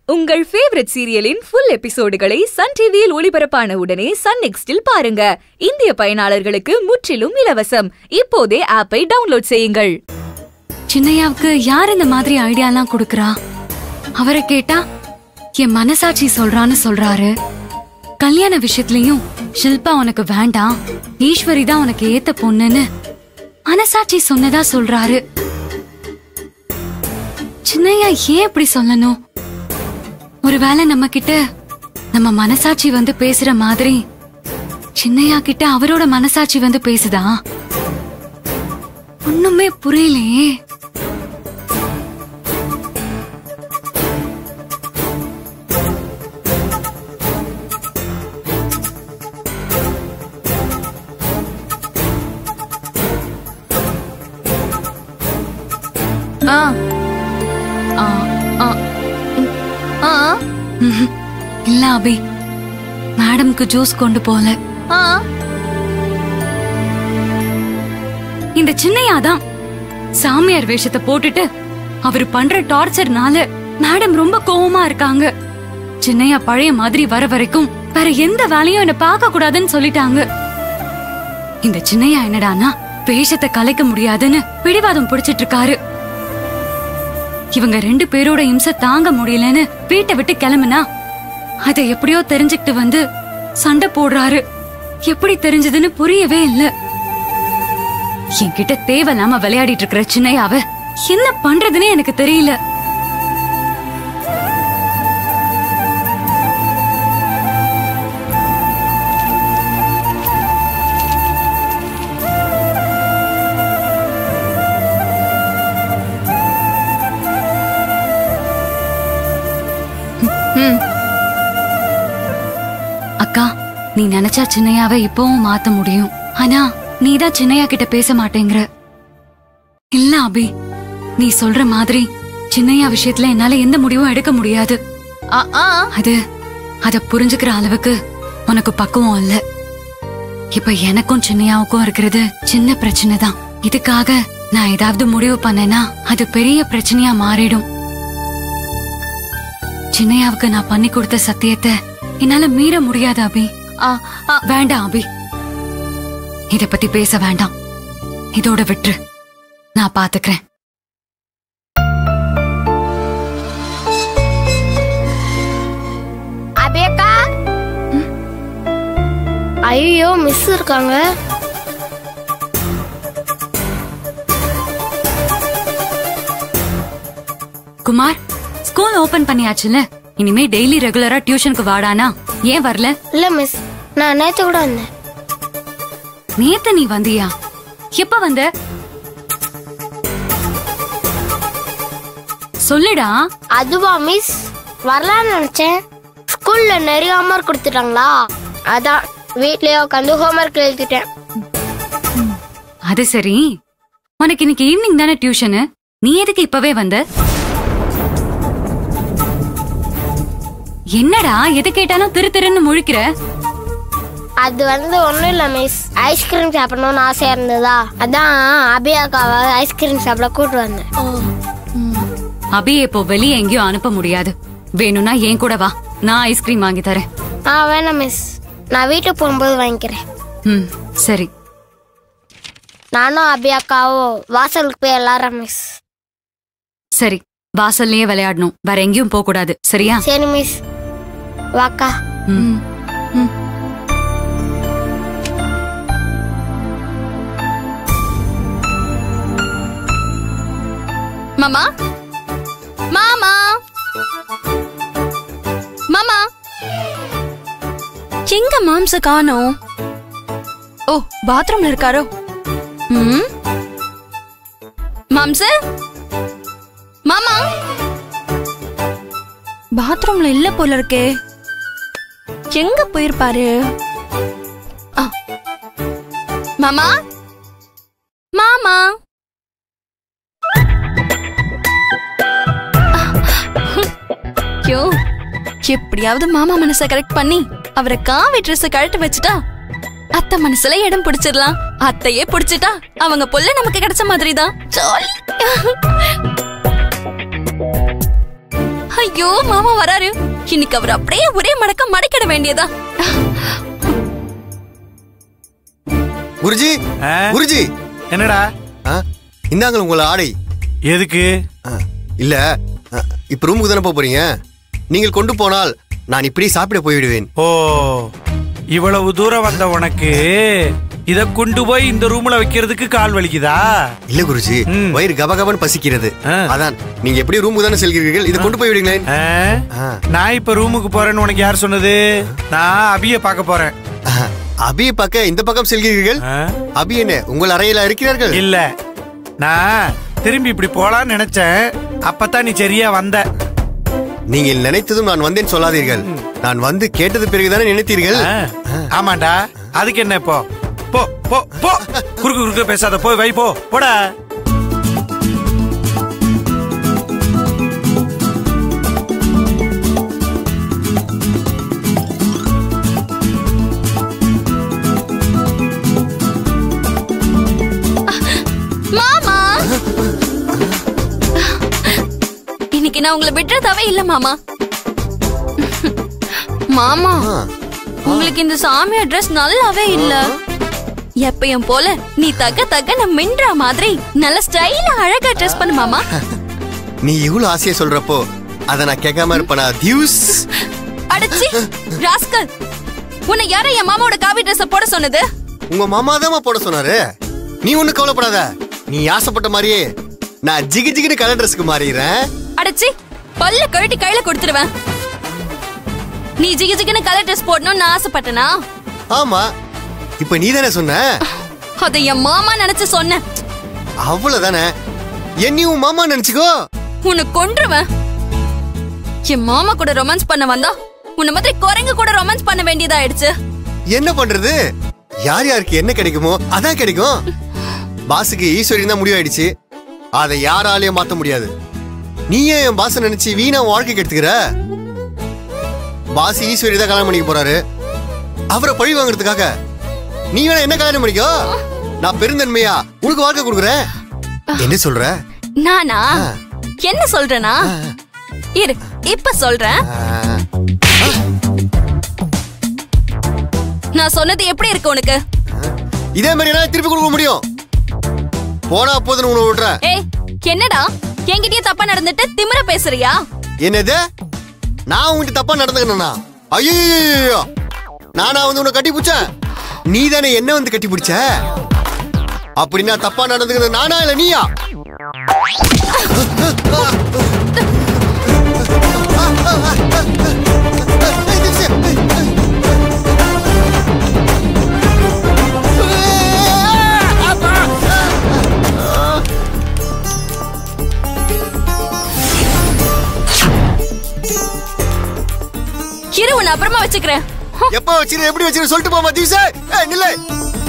உங்கள் ஃபேவரட் சீரியலின் ஃபுல் எபிசோடுகளை சன் டிவியில் ஒளிபரப்பான உடனே சன் நெக்ஸ்டில் பாருங்க இந்திய பயனாளர்களுக்கு முற்றிலும் இலவசம் இப்போதே ஆப்பை டவுன்லோட் செய்யுங்கள் சின்னையாவுக்கு யார் இந்த மாதிரி ஐடியாலாம் கொடுக்கறா அவரை கேட்டா என் மனசாட்சி சொல்றான்னு சொல்றாரு கல்யாண விஷயத்துலயும் ஷில்பா உனக்கு வேண்டாம் ஈஸ்வரி தான் உனக்கு ஏத்த பொண்ணுன்னு மனசாட்சி சொன்னதா சொல்றாரு சின்னையா ஏன் இப்படி சொல்லணும் ஒருவேளை நம்ம கிட்ட நம்ம மனசாட்சி வந்து பேசுற மாதிரி சின்னையா கிட்ட அவரோட மனசாட்சி வந்து பேசுதா ஒண்ணுமே புரியலையே ஆ ஆ ஆ ம், ஆ ம்ஹும். இல்ல அபி மேடம்க்கு ஜூஸ் கொண்டு போல ஆ இந்த சின்னையாதான் சாமியார் வேஷத்தை போட்டுட்டு அவர் பண்ற டார்ச்சர்னால மேடம் ரொம்ப கோவமா இருக்காங்க சின்னையா பழைய மாதிரி வர வரைக்கும் வேற எந்த வேலையும் என்ன பார்க்க கூடாதுன்னு சொல்லிட்டாங்க இந்த சின்னையா என்னடானா வேஷத்தை கலைக்க முடியாதுன்னு பிடிவாதம் பிடிச்சிட்டு இருக்காரு இவங்க ரெண்டு பேரோட இம்சை தாங்க முடியலன்னு வீட்டை விட்டு கிளம்புனா அதை எப்படியோ தெரிஞ்சுக்கிட்டு வந்து சண்டை போடுறாரு எப்படி தெரிஞ்சதுன்னு புரியவே இல்ல என்கிட்ட தேவையில்லாம விளையாடிட்டு இருக்கிற சின்னையாவ என்ன பண்றதுன்னே எனக்கு தெரியல ம் அக்கா நீ நினைச்சா சின்னையாவை இப்பவும் மாத்த முடியும் ஆனா நீதான் சின்னையா கிட்ட பேச மாட்டேங்கிற இல்ல அபி நீ சொல்ற மாதிரி சின்னையா விஷயத்துல என்னால எந்த முடிவும் எடுக்க முடியாது ஆ ஆ அது அத புரிஞ்சுக்கிற அளவுக்கு உனக்கு பக்குவம் இல்ல இப்ப எனக்கும் சின்னையாவுக்கும் இருக்கிறது சின்ன பிரச்சனை தான் இதுக்காக நான் ஏதாவது முடிவு பண்ணேன்னா அது பெரிய பிரச்சனையா மாறிடும் சின்னையாவுக்கு நான் பண்ணி கொடுத்த சத்தியத்தை என்னால மீற முடியாது அபி ஆ ஆ வேண்டாம் அபி இத பத்தி பேச வேண்டாம் இதோட விட்டுரு நான் பாத்துக்கிறேன் அபேக்கா ஐயோ மிஸ் இருக்காங்க குமார் ஸ்கூல் ஓபன் பண்ணியாச்சுல இனிமே டெய்லி ரெகுலரா டியூஷனுக்கு வாடானா ஏன் வரல இல்ல மிஸ் நான் நேத்து கூட வந்தேன் நேத்து நீ வந்தியா எப்ப வந்த சொல்லுடா அதுவா மிஸ் வரலாம்னு நினைச்சேன் ஸ்கூல்ல நிறைய ஹோம்ஒர்க் கொடுத்துட்டாங்களா அதான் வீட்லயே உட்காந்து ஹோம்ஒர்க் எழுதிட்டேன் அது சரி உனக்கு இன்னைக்கு ஈவினிங் தானே டியூஷனு நீ எதுக்கு இப்பவே வந்த என்னடா எது கேட்டாலும் திரு திருன்னு முழிக்கிற அது வந்து ஒண்ணும் இல்ல மிஸ் ஐஸ்கிரீம் சாப்பிடணும்னு ஆசையா இருந்ததா அதான் அபியாக்காவை ஐஸ்கிரீம் சாப்பிட கூட்டு வந்தேன் அபியை இப்போ வெளியே எங்கேயும் அனுப்ப முடியாது வேணும்னா என் கூட வா நான் ஐஸ்கிரீம் வாங்கி தரேன் ஆ வேணாம் மிஸ் நான் வீட்டுக்கு போகும்போது வாங்கிக்கிறேன் ம் சரி நானும் அபியாக்காவும் வாசலுக்கு போய் எல்லாரும் மிஸ் சரி வாசல்லயே விளையாடணும் வேற எங்கேயும் போக கூடாது சரியா சரி மிஸ் வாக்கா ம். ம். மாமா மாமா மாமா எங்க மாம்ச காணோம் ஓ பாத்ரூம்ல இருக்காரோ ம் மாம்ச மாமா பாத்ரூம்ல இல்ல போல இருக்கே எங்க போயிருப்பாரு ஆ. மாமா மாமா ஐயோ எப்படியாவது மாமா மனச கரெக்ட் பண்ணி அவரை காவி ட்ரெஸ் கழட்ட வச்சுட்டா அத்தை மனசுல இடம் பிடிச்சிடலாம் அத்தையே பிடிச்சிட்டா அவங்க பொல்ல நமக்கு கிடைச்ச மாதிரி தான் ஜாலி ஐயோ மாமா வராரு இன்னைக்கு அவர் அப்படியே ஒரே மடக்க மடக்கிட வேண்டியதா குருஜி ஆ? குருஜி என்னடா ஆ, இந்தாங்க உங்கள ஆடை எதுக்கு ஆ, இல்ல ஆ, இப்ப ரூமுக்கு தானே போக போறீங்க நீங்கள் கொண்டு போனால் நான் இப்படி சாப்பிட போய்விடுவேன் ஓ இவ்வளவு தூரம் வந்த உனக்கு இத கொண்டு போய் இந்த ரூம்ல வைக்கிறதுக்கு கால் வலிக்குதா இல்ல குருஜி ம். வயிறு கபகபன்னு பசிக்கிறது ஆ. அதான் நீங்க எப்படி ரூமுக்கு தானே செல்கிறீர்கள் இதை கொண்டு போய் விடுங்களேன் ஆ? ஆ. நான் இப்ப ரூமுக்கு போறேன்னு உனக்கு யார் சொன்னது நான் அபிய பார்க்க போறேன் ஆ, அபியை பார்க்க இந்த பக்கம் செல்கிறீர்கள் ஆ? அபி என்ன உங்கள் அறையில இருக்கிறார்கள் இல்ல நான் திரும்பி இப்படி போலான்னு நினைச்சேன் அப்பதான் நீ சரியா வந்த நீங்கள் நினைத்ததும் நான் வந்தேன் சொல்லாதீர்கள் நான் வந்து கேட்டது பிறகுதானே நினைத்தீர்கள் ஆ. ஆமாண்டா அதுக்கு என்ன இப்போ போ போ போ குறுக்கு குறுக்கு பேசாத போய் வை போ போடா மாமா இன்னைக்கு நான் உங்களை விட்டுறதாவே இல்ல மாமா மாமா ஆ, உங்களுக்கு இந்த சாமி அட்ரஸ் நல்லாவே இல்ல எப்பயும் போல நீ தக்க தக்க நான் மின்ற மாதிரி நல்ல ஸ்டைலா அழகா ட்ரெஸ் பண்ணு மாமா நீ இவ்வளவு ஆசையா சொல்றப்போ அதை நான் கேட்காம இருப்பனா தியூஸ் அடச்சி ராஸ்கல் உன்னை யார என் மாமாவோட காவி ட்ரெஸ் போட சொன்னது உங்க மாமா தான் போட சொன்னாரு நீ ஒண்ணு கவலைப்படாத நீ ஆசைப்பட்ட மாதிரியே நான் ஜிகு ஜிகுன்னு கலர் ட்ரெஸ்க்கு மாறிடுறேன் அடச்சி பல்ல கழட்டி கையில கொடுத்துருவேன் நீ ஜிகு ஜிகுன்னு கலர் ட்ரெஸ் போடணும்னு நான் ஆசைப்பட்டனா ஆமா இப்ப நீ தானே சொன்ன அதை என் மாமா நினைச்சு சொன்னேன் அவ்வளவுதானே என்னையும் உன் மாமா நினைச்சுக்கோ உன்னை கொன்றுவேன் என் மாமா கூட ரொமான்ஸ் பண்ண வந்தா உன்னை மாதிரி குரங்கு கூட ரொமான்ஸ் பண்ண வேண்டியதாயிடுச்சு என்ன பண்றது யார் யாருக்கு என்ன கிடைக்குமோ அதான் கிடைக்கும் பாஸுக்கு ஈஸ்வரியன் தான் முடிவாயிடுச்சு அதை யாராலையும் மாத்த முடியாது நீ ஏன் என் பாச நினைச்சு வீணா உன் வாழ்க்கை கெடுத்துக்கிற பாஸ் ஈஸ்வரி தான் கல்யாணம் பண்ணிக்க போறாரு அவரை பழி வாங்குறதுக்காக நீ வேணா என்ன கல்யாணம் பண்ணிக்கோ நான் பெருந்தன்மையா உனக்கு வாழ்க்கை கொடுக்குறேன் என்ன சொல்ற நானா ஆ. என்ன சொல்றேனா இரு இப்ப சொல்றேன் ஆ, நான் சொன்னது எப்படி இருக்கு உனக்கு இதே மாதிரி என்னால திருப்பி கொடுக்க முடியும் போனா போதுன்னு உன்னை விடுறேன் ஏய் என்னடா என்கிட்டயே தப்பா நடந்துட்டு திமிர பேசுறியா என்னது நான் உன்கிட்ட தப்பா நடந்துக்கணும்னா ஐயோ நானா வந்து உன்னை கட்டி பிடிச்சேன் நீ தானே என்ன வந்து கட்டி பிடிச்ச அப்படின்னா தப்பா நடந்துக்கிறது நானா இல்ல நீயா இரு உன்னை அப்புறமா வச்சுக்கிறேன் எப்ப வச்சிரு எப்படி வச்சிரு சொல்லிட்டு போமா திவ்சே ஏய் நில்லு